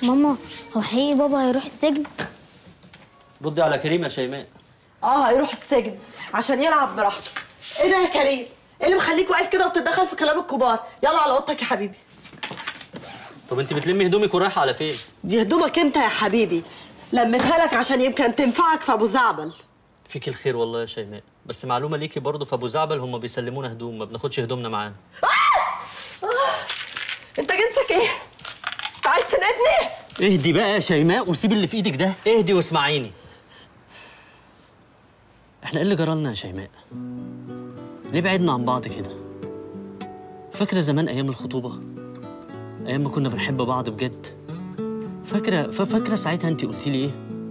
ماما هو حقيقي بابا هيروح السجن ردي على كريم يا شيماء اه هيروح السجن عشان يلعب براحته ايه ده يا كريم ايه اللي مخليك واقف كده وبتتدخل في كلام الكبار يلا على اوضتك يا حبيبي طب انت بتلمي هدومك ورايحه على فين دي هدومك انت يا حبيبي لميتها لك عشان يمكن تنفعك في ابو زعبل فيك الخير والله يا شيماء بس معلومه ليكي برضه في ابو زعبل هم بيسلمونا هدوم ما بناخدش هدومنا معانا انت جنسك ايه انت عايز تنقدني اهدي بقى يا شيماء وسيب اللي في ايدك ده اهدي واسمعيني احنا ايه اللي جرالنا يا شيماء ليه بعدنا عن بعض كده فاكره زمان ايام الخطوبه ايام ما كنا بنحب بعض بجد فاكره ف- فاكره ساعتها انت قلتي لي ايه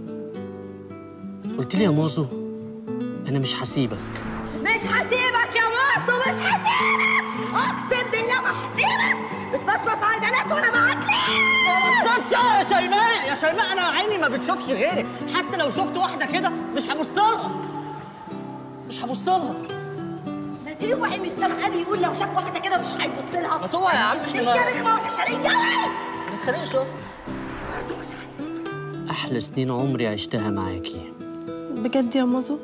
قلت لي يا مازو انا مش هسيبك مش هسيبك يا ماسو مش هسيبك اقسم بالله ما هسيبك بتبصبص على البنات وانا معاك بصش يا شيماء يا شيماء انا عيني ما بتشوفش غيرك حتى لو شفت واحده كده مش هبص لها مش هبص لها ما توعي مش سامعاني يقول لو شاف واحده كده مش هيبص لها ما توعي يا عم ليه يا رخمه وحشريه قوي ما تتخانقش اصلا برضه مش هسيبك احلى سنين عمري عشتها معاكي بجد يا مازو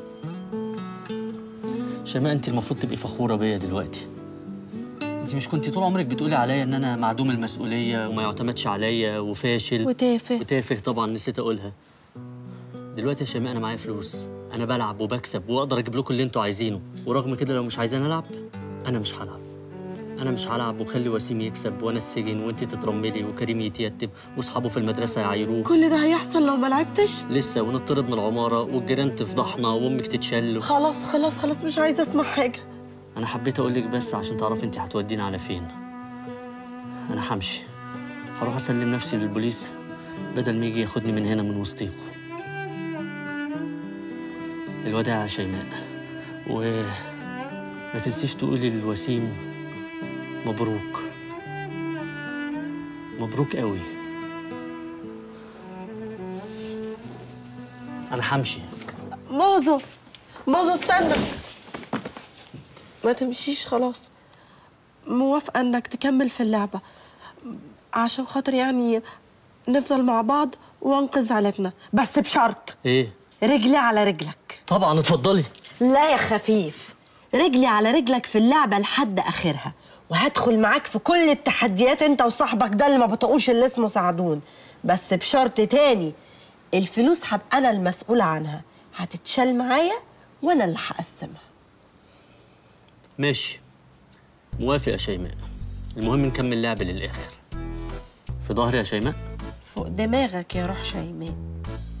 شيماء انت المفروض تبقي فخوره بيا دلوقتي انت مش كنتي طول عمرك بتقولي عليا ان انا معدوم المسؤوليه وما يعتمدش عليا وفاشل وتافه وتافه طبعا نسيت اقولها دلوقتي يا شيماء انا معايا فلوس انا بلعب وبكسب واقدر اجيب لكم اللي انتوا عايزينه ورغم كده لو مش عايزين العب انا مش هلعب انا مش هلعب وخلي وسيم يكسب وانا اتسجن وانت تترملي وكريم يتيتم واصحابه في المدرسه يعايروه كل ده هيحصل لو ما لعبتش لسه ونطرد من العماره والجيران تفضحنا وامك تتشل خلاص خلاص خلاص مش عايزه اسمع حاجه انا حبيت اقول لك بس عشان تعرفي انت هتودينا على فين انا همشي هروح اسلم نفسي للبوليس بدل ما يجي ياخدني من هنا من وسطيكوا الوداع يا شيماء و ما تنسيش تقولي للوسيم مبروك مبروك قوي انا همشي مازو مازو استنى ما تمشيش خلاص موافقة انك تكمل في اللعبة عشان خاطر يعني نفضل مع بعض وانقذ عيلتنا بس بشرط ايه رجلي على رجلك طبعا اتفضلي لا يا خفيف رجلي على رجلك في اللعبة لحد آخرها وهدخل معاك في كل التحديات انت وصاحبك ده اللي ما بطقوش اللي اسمه سعدون بس بشرط تاني الفلوس هبقى انا المسؤولة عنها هتتشال معايا وانا اللي هقسمها ماشي موافق يا شيماء المهم نكمل لعب للآخر في ظهري يا شيماء فوق دماغك يا روح شيماء